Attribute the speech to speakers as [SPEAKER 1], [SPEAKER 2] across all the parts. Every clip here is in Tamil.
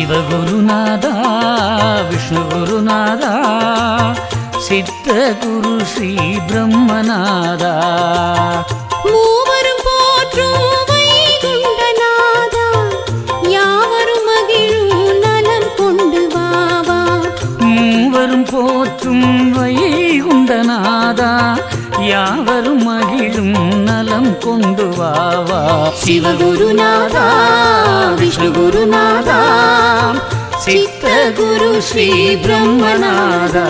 [SPEAKER 1] சிவகுருநாதா விஷ்ணுகுருநாதா சித்த குரு ஸ்ரீ பிரம்மநாதா
[SPEAKER 2] மூவரும் போற்றும் வைகுண்டநாதா யாவரும் மகிழும் நலம் கொண்டு வாவா
[SPEAKER 1] மூவரும் போற்றும் வைகுண்டநாதா யாவரும் மகிழும் நலம் கொண்டு வாவா சிவகுருநாதா விஷ்ணுகுருநாதா சித்த குரு ஸ்ரீ பிரம்மநாதா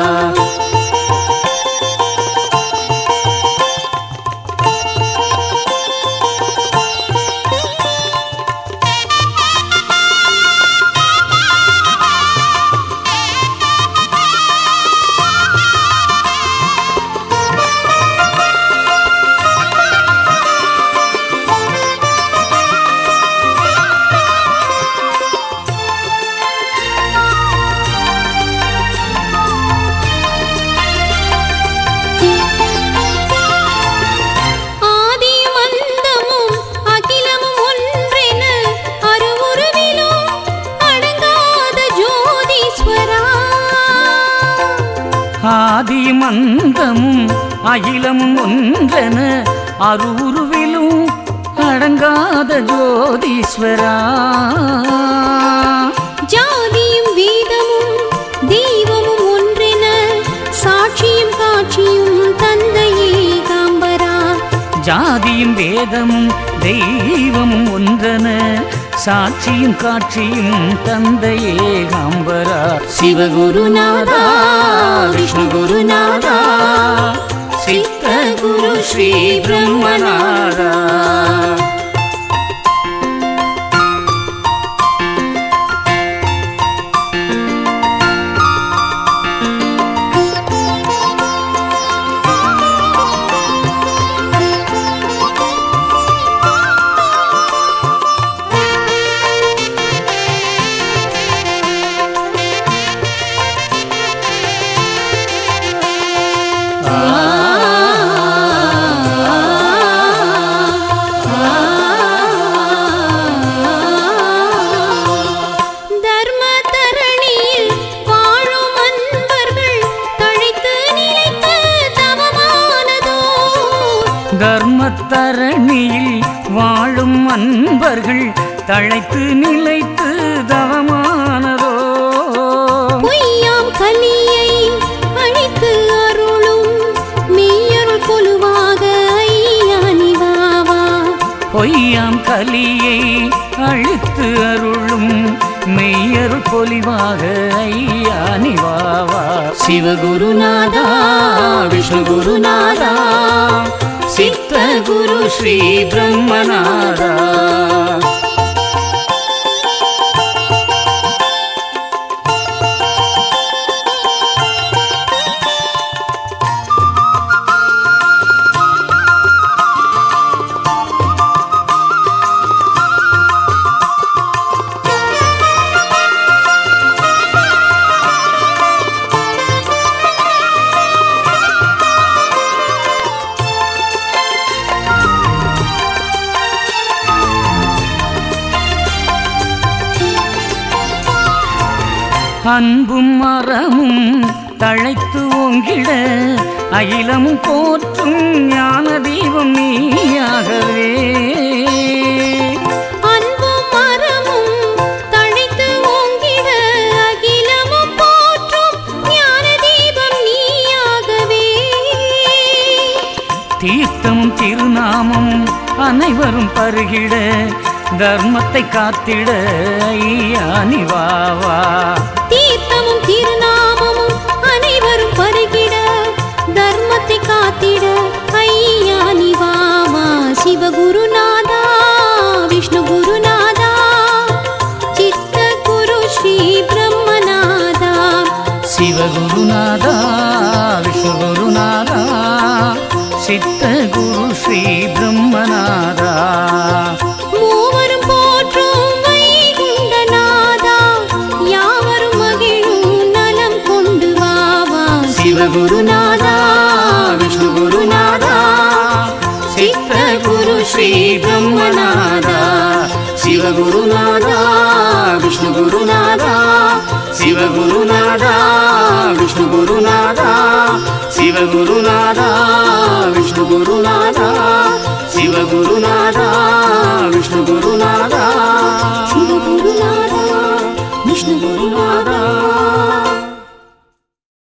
[SPEAKER 2] ஆதியும் அந்தமும் அகிலமும் ஒன்றென அருவுருவிலும் அடங்காத ஜோதீஸ்வரா
[SPEAKER 1] ஆதியும் அந்தமும் அகிலமும் ஒன்றென அருவுருவிலும் அடங்காத ஜோதீஸ்வரா
[SPEAKER 2] ஜாதியும் வேதமும் தெய்வமும் ஒன்றென சாட்சியும் காட்சியும் தந்தையே காம்பரா
[SPEAKER 1] ஜாதியும் வேதமும் தெய்வமும் ஒன்றென சாட்சியும் காட்சியும் தந்தையே காம்பரா சிவகுருநாதா விஷ்ணுகுருநாதா சித்த குரு ஸ்ரீ பிரம்மநாதா
[SPEAKER 2] தர்ம தரணியில் வாழும் அன்பர்கள் தழைத்து நிலைத்து தவமானதோ
[SPEAKER 1] தர்மத்தரணியில் வாழும் அன்பர்கள் தழைத்து நிலைத்து தவமானதோ
[SPEAKER 2] பொய்யாம் கலியை அழித்து அருளும் மெய்யருள் கொலுவாக ஐயா நிவாவா
[SPEAKER 1] பொய்யாம் கலியை அழித்து அருளும் மெய்யருள் பொலிவாக ஐயா நிவாவா சிவகுருநாதா விஷ்ணுகுருநாதா சித்த குரு ஸ்ரீ பிரம்மநாதா அன்பும் மரமும் தழைத்து ஓங்கிட அகிலமும் போற்றும் ஞான தீபம் நீயாகவே
[SPEAKER 2] அன்பும் மரமும் தழைத்து ஓங்கிட அகிலமும் போற்றும் ஞான தீபம் நீயாகவே
[SPEAKER 1] தீர்த்தமும் திருநாமமும் அனைவரும் பருகிட தர்மத்தை காத்திட ஐயா நிவாவா
[SPEAKER 2] தீர்த்தமும் திருநாமமும் அனைவரும் பருகிட தர்மத்தை காத்திட ஐயா நிவாவா சிவகுருநாதா விஷ்ணு குருநாதா சித்த குரு ஸ்ரீ பிரம்மநாதா
[SPEAKER 1] சிவகுருநாதா விஷ்ணுகுருநாதா சித்த குரு ஸ்ரீ பிரம்மநாதா
[SPEAKER 2] மூவரும் போற்றும் வைகுண்டநாதா யாவரும் மகிழும் நலம் கொண்டு வாவா
[SPEAKER 1] சிவகுருநாதா விஷ்ணுகுருநாதா சித்த குரு ஸ்ரீ பிரம்மநாதா சிவகுருநாதா விஷ்ணு குருநாதா சிவகுருநாதா விஷ்ணு குருநாதா சிவகுருநாதா விஷ்ணு குருநாதா சிவகுருநாதா விஷ்ணு குருநாதா
[SPEAKER 2] சிவகுருநாதா விஷ்ணு குருநாதா